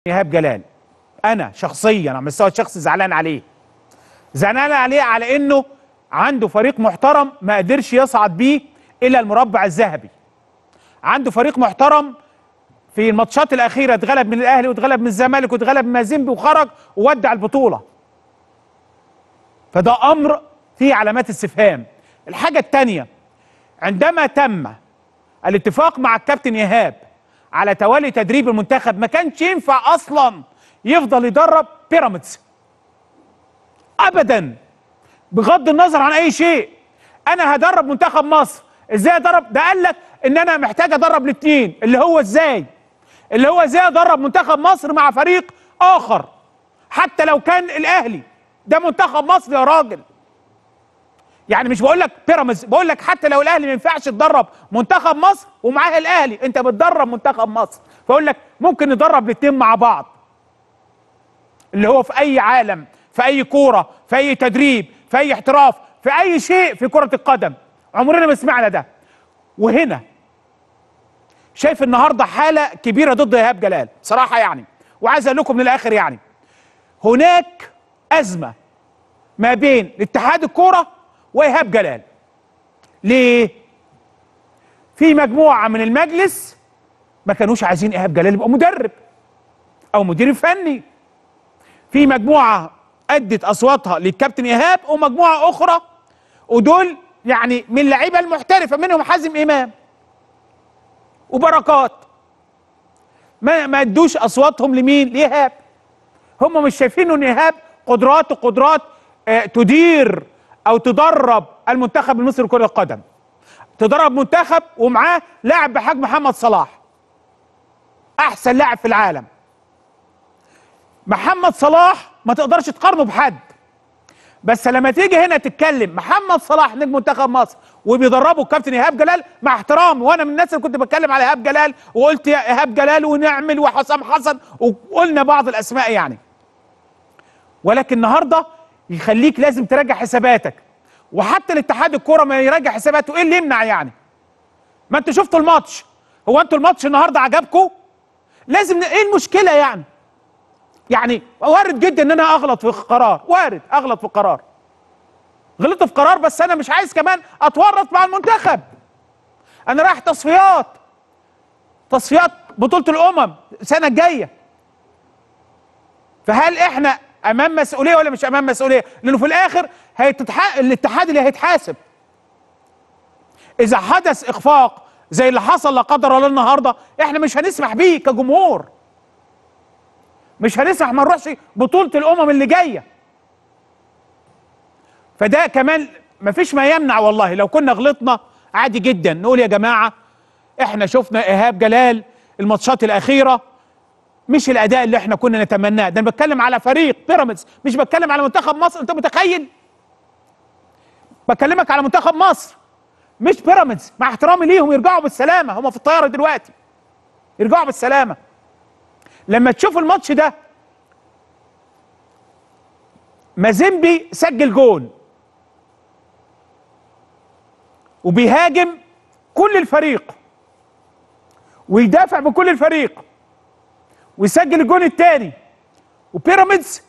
ايهاب جلال انا شخصيا على مستوى الشخصي زعلان عليه زعلان عليه على انه عنده فريق محترم ما قدرش يصعد بيه الى المربع الذهبي عنده فريق محترم في الماتشات الاخيره اتغلب من الاهلي واتغلب من الزمالك واتغلب من مازيمبي وخرج وودع البطوله فده امر فيه علامات استفهام الحاجه الثانيه عندما تم الاتفاق مع الكابتن ايهاب على تولي تدريب المنتخب ما كانش ينفع اصلا يفضل يدرب بيراميدز ابدا بغض النظر عن اي شيء انا هدرب منتخب مصر ازاي ادرب ده قال لك ان انا محتاج ادرب الاثنين اللي هو ازاي اللي هو ازاي ادرب منتخب مصر مع فريق اخر حتى لو كان الاهلي ده منتخب مصر يا راجل يعني مش بقول لك بيراميدز بقول لك حتى لو الاهلي ما ينفعش تدرب منتخب مصر ومعاه الاهلي انت بتدرب منتخب مصر فاقول لك ممكن ندرب الاثنين مع بعض اللي هو في اي عالم في اي كوره في اي تدريب في اي احتراف في اي شيء في كره القدم عمرنا ما سمعنا ده وهنا شايف النهارده حاله كبيره ضد ايهاب جلال صراحه يعني وعايز اقول لكم من الاخر يعني هناك ازمه ما بين اتحاد الكوره وايهاب جلال ليه في مجموعه من المجلس ما كانوش عايزين ايهاب جلال يبقى مدرب او مدير فني في مجموعه ادت اصواتها للكابتن ايهاب ومجموعه اخرى ودول يعني من اللعيبه المحترفه منهم حازم امام وبركات ما ما ادوش اصواتهم لمين لايهاب هم مش شايفين ان ايهاب قدراته قدرات آه تدير او تدرب المنتخب المصري لكره القدم تدرب منتخب ومعاه لاعب بحجم محمد صلاح احسن لاعب في العالم محمد صلاح ما تقدرش تقارنه بحد بس لما تيجي هنا تتكلم محمد صلاح نجم منتخب مصر وبيدربه الكابتن ايهاب جلال مع احترامي وانا من الناس اللي كنت بتكلم على ايهاب جلال وقلت يا ايهاب جلال ونعمل وحسام حسن وقلنا بعض الاسماء يعني ولكن النهارده يخليك لازم تراجع حساباتك وحتى الاتحاد الكوره ما يراجع حساباته ايه اللي يمنع يعني ما انتوا شفتوا الماتش هو انتوا الماتش النهارده عجبكم لازم ن... ايه المشكله يعني يعني وارد جدا ان انا اغلط في قرار وارد اغلط في قرار غلطت في قرار بس انا مش عايز كمان اتورط مع المنتخب انا رايح تصفيات تصفيات بطوله الامم السنه الجايه فهل احنا امام مسؤوليه ولا مش امام مسؤوليه لانه في الاخر هيتتح... الاتحاد اللي هيتحاسب اذا حدث اخفاق زي اللي حصل لا قدر الله النهارده احنا مش هنسمح بيه كجمهور مش هنسمح ما نروحش بطوله الامم اللي جايه فده كمان مفيش ما يمنع والله لو كنا غلطنا عادي جدا نقول يا جماعه احنا شفنا ايهاب جلال الماتشات الاخيره مش الاداء اللي احنا كنا نتمناه ده انا بتكلم على فريق بيراميدز مش بتكلم على منتخب مصر انت متخيل بكلمك على منتخب مصر مش بيراميدز مع احترامي ليهم يرجعوا بالسلامه هم في الطياره دلوقتي يرجعوا بالسلامه لما تشوف الماتش ده مازيمبي سجل جون وبيهاجم كل الفريق ويدافع بكل الفريق ويسجل الجون الثاني وبيراميدز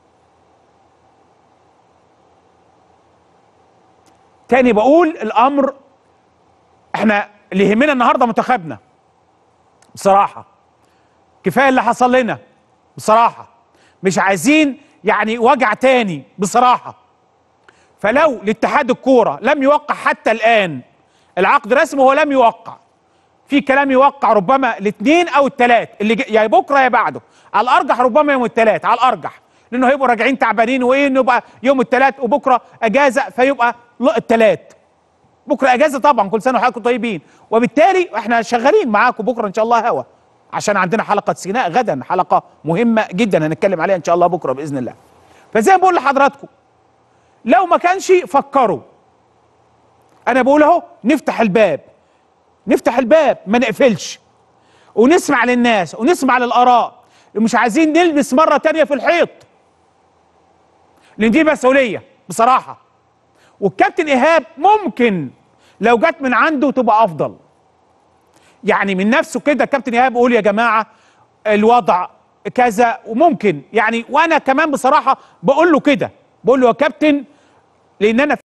تاني بقول الامر احنا اللي يهمنا النهارده منتخبنا بصراحه كفايه اللي حصل لنا بصراحه مش عايزين يعني وجع تاني بصراحه فلو لاتحاد الكوره لم يوقع حتى الان العقد رسمي هو لم يوقع في كلام يوقع ربما الاثنين او الثلاث اللي يا بكره يا بعده على الارجح ربما يوم الثلاث على الارجح لانه هيبقوا راجعين تعبانين وايه انه يبقى يوم الثلاث وبكره اجازه فيبقى الثلاث بكره اجازه طبعا كل سنه وحضراتكم طيبين وبالتالي احنا شغالين معاكم بكره ان شاء الله هوا عشان عندنا حلقه سيناء غدا حلقه مهمه جدا هنتكلم عليها ان شاء الله بكره باذن الله فزي ما بقول لحضراتكم لو ما كانش فكروا انا بقول اهو نفتح الباب نفتح الباب ما نقفلش ونسمع للناس ونسمع للاراء مش عايزين نلبس مره تانية في الحيط لان دي مسؤوليه بصراحه والكابتن ايهاب ممكن لو جت من عنده تبقى افضل يعني من نفسه كده الكابتن ايهاب يقول يا جماعه الوضع كذا وممكن يعني وانا كمان بصراحه بقول له كده بقول له يا كابتن لان انا